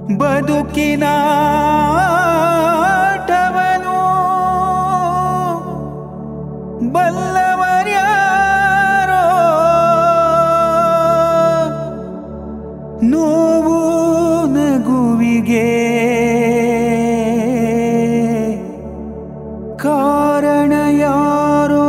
ಬದುಕಿನ ಆಟವನು ಬಲ್ಲವರ್ಯಾರೋ ನೋವು ನಗುವಿಗೆ ಕಾರಣ ಯಾರೋ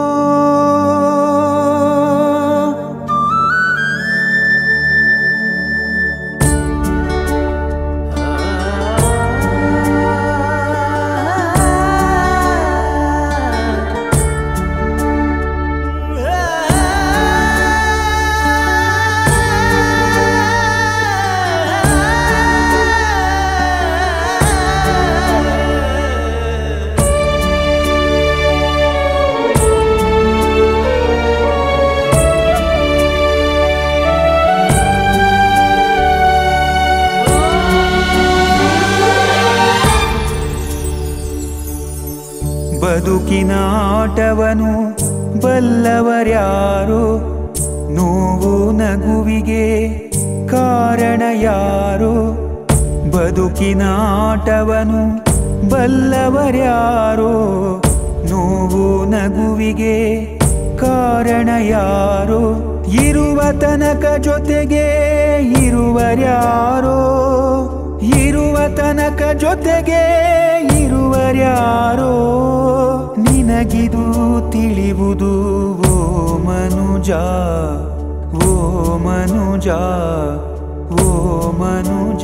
ಬದುಕಿನ ಆಟವನು ಬಲ್ಲವರ್ಯಾರೋ ನೋವು ನಗುವಿಗೆ ಕಾರಣ ಯಾರೋ ಬದುಕಿನ ಆಟವನು ಬಲ್ಲವರ್ಯಾರೋ ನೋವು ನಗುವಿಗೆ ಕಾರಣ ಯಾರೋ ಇರುವ ತನಕ ಜೊತೆಗೆ ಇರುವರ್ಯಾರೋ ಇರುವ ತನಕ ಜೊತೆಗೆ ಇರುವರ್ಯಾರೋ ನಿನಗಿದು ತಿಳಿವುದು ಓ ಮನುಜ ಓ ಮನುಜ ಓ ಮನುಜ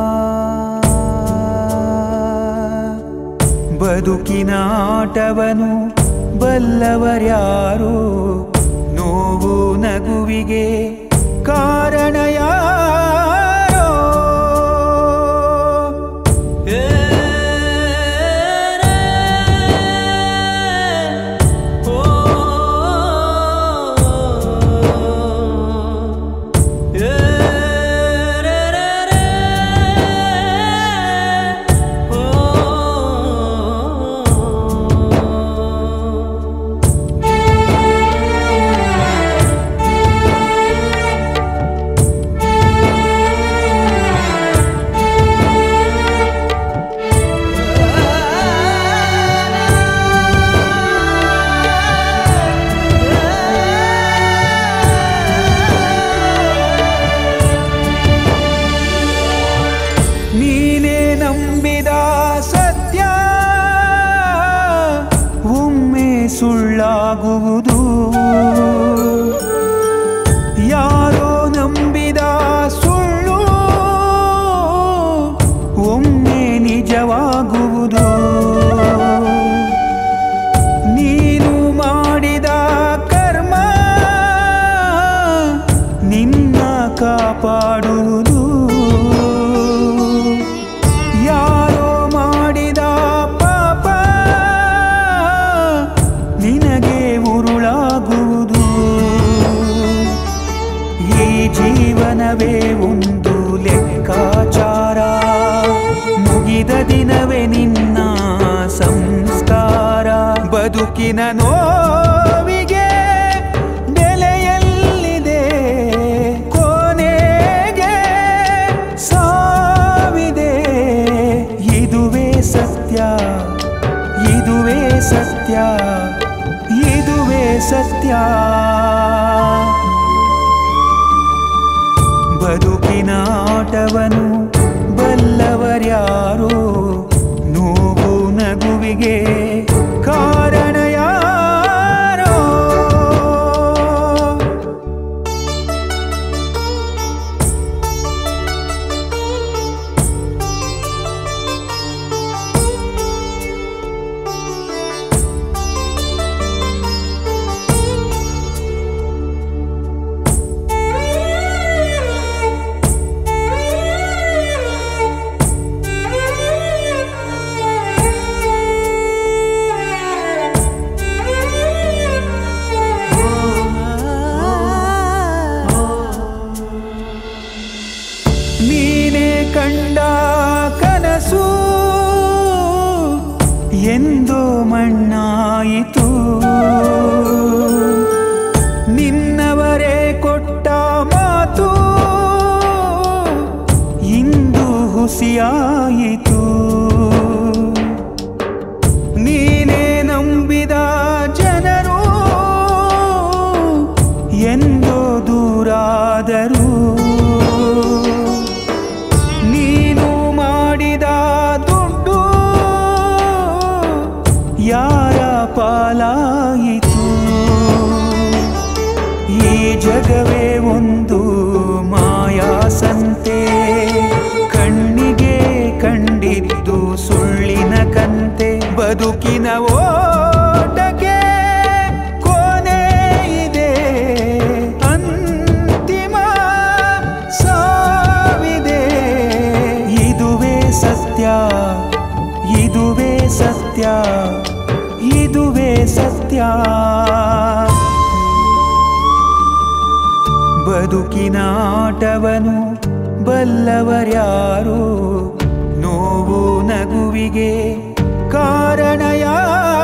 ಬದುಕಿನ ಆಟವನು ಬಲ್ಲವರ್ಯಾರು ನೋವು ನಗುವಿಗೆ ಕಾರಣ ಯಾರೋ ನೀನೇ ನಂಬಿದ ಸತ್ಯ ಒಮ್ಮೆ ಸುಳ್ಳಾಗುವುದು ಯಾರೋ ನಂಬಿದ ಸುಳ್ಳು ಒಮ್ಮೆ ನಿಜವಾಗುವುದು ನೀನು ಮಾಡಿದ ಕರ್ಮ ನಿನ್ನ ಕಾಪಾಡುವುದು ಯಾರೋ ಮಾಡಿದ ಪಾಪ ನಿನಗೆ ಉರುಳಾಗುವುದು ಈ ಜೀವನವೇ ಒಂದು ಲೆಕ್ಕಾಚಾರ ಮುಗಿದ ದಿನವೇ ನಿನ್ನ ಸಂಸ್ಕಾರ ಬದುಕಿನ ನೋವಿಗೆ ಬೆಲೆಯಲ್ಲಿದೆ ಕೊನೆಗೆ ಸಾವಿದೆ ಇದುವೇ ಸತ್ಯ ಇದುವೇ ಸತ್ಯ ಇದುವೇ ಸತ್ಯ ಬದುಕಿನ ಆಟವನು ಬಲ್ಲವರ್ಯಾರೋ ನೋವು ನಗುವಿಗೆ ಕಾರಣ ಯಾರೋ ನೀನೇ ಕಂಡ ಕನಸು ಎಂದೋ ಮಣ್ಣಾಯಿತು ನಿನ್ನವರೇ ಕೊಟ್ಟ ಮಾತು ಇಂದು ಸುಳಿಯಾಯಿತು ನೀನೇ ನಂಬಿದ ಜನರು ಎಂದೋ ದೂರಾದರು ನೀನು ಮಾಡಿದ ದುಡ್ಡು ಯಾರ ಪಾಲಾಯಿತು ಈ ಜಗವೇ ಒಂದು ಮಾಯಾಸಂತೆ ಕಣ್ಣಿಗೆ ಕಂಡಿದ್ದು ಸುಳ್ಳಿನ ಕಂತೆ ಬದುಕಿನ ಓಟಕ್ಕೆ ಕೊನೆ ಇದೆ ಅಂತಿಮ ಸಾವಿದೆ ಇದುವೇ ಸತ್ಯ ಇದುವೇ ಸತ್ಯ ಇದುವೇ ಸತ್ಯ ಬದುಕಿನ ಆಟವನು ಬಲ್ಲವರ್ಯಾರು ನೋವು ನಗುವಿಗೆ ಕಾರಣ ಯಾರು